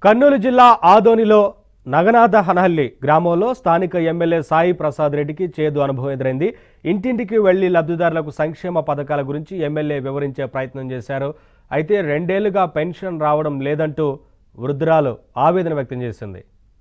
కర్నూలు జిల్లా ఆదోనిలో నగనాథ హనహల్లి గ్రామంలో స్థానిక ఎమ్మెల్యే సాయి ప్రసాద్ రెడ్డికి చేదు అనుభవం ఎదురైంది ఇంటింటికి వెళ్లి లబ్ధిదారులకు సంక్షేమ పథకాల గురించి ఎమ్మెల్యే వివరించే ప్రయత్నం చేశారు అయితే రెండేళ్లుగా పెన్షన్ రావడం లేదంటూ వృద్ధురాలు ఆవేదన వ్యక్తం చేసింది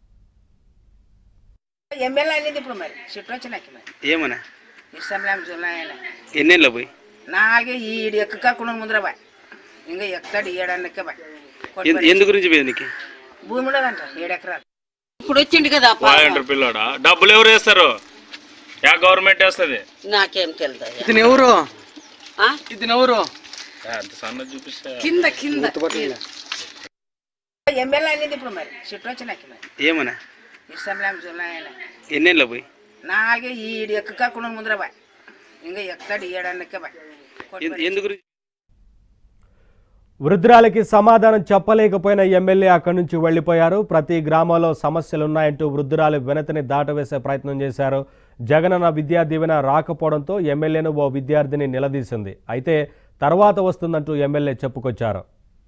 ఎమ్మెల్యే అనేది ఇప్పుడు మరి చుట్టూ వచ్చినాకి మరి ఏమన్నా ఇష్టంలేం జులాయన ఎన్నేళ్ళ పోయి నాలుగే ఈడు ఎక్కకుండా ముందర బాయ్ ఇంకా ఎక్కడు ఏడన్నకే బాయ్ ఎందు- ఎందు గురించి పోయింది నీకు భూమి ఉండదంట ఏడెకరాలు ఇప్పుడు వచ్చిండు కదా వాలంటీర్ పిల్లోడా డబ్బులు ఎవరు వేస్తారు యా గవర్నమెంట్ వేస్తుంది నాకేం తెలుదు ఇతను ఎవరు ఆ? ఇతను ఎవరు అంత సన్న చూపిస్తే కింద కింద ఎమ్మెల్యే అనేది ఇప్పుడు మరి చుట్టూ వచ్చినాకి మరి ఏమన్నా ఇష్టంలేం జులాయన ఎన్నేళ్ళ పోయి నాలుగే ఈడు ఎక్కకుండా ముందర బాయ్ ఇంకా ఎక్కడు ఏడన్నకే బాయ్ ఎందు- ఎందు గురించి వృద్ధురాలకి సమాధానం చెప్పలేకపోయిన ఎమ్మెల్యే అక్కడి నుంచి వెళ్లిపోయారు ప్రతి గ్రామంలో సమస్యలున్నాయంటూ వృద్ధురాలి వెనతని దాటవేసే ప్రయత్నం చేశారు జగనన్న విద్యా దీవెన రాకపోవడంతో ఎమ్మెల్యేను ఓ విద్యార్థిని నిలదీసింది అయితే తర్వాత వస్తుందంటూ ఎమ్మెల్యే చెప్పుకొచ్చారు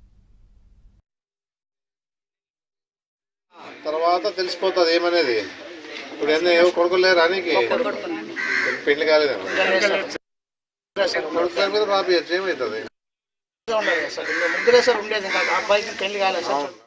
తర్వాత తెలిసిపోతుంది ఏమనేది ఇప్పుడు ఏందో ఏవో కొడుకులు లేరా నీకు పెళ్లి కాలేదేమో కొడుకు మీద రాపియచ్చు ఏమవుతుంది ఉండదు సార్ ముగ్గురే సార్ ఉండేది ఇంకా అబ్బాయికి పెళ్లి కాలేదు సార్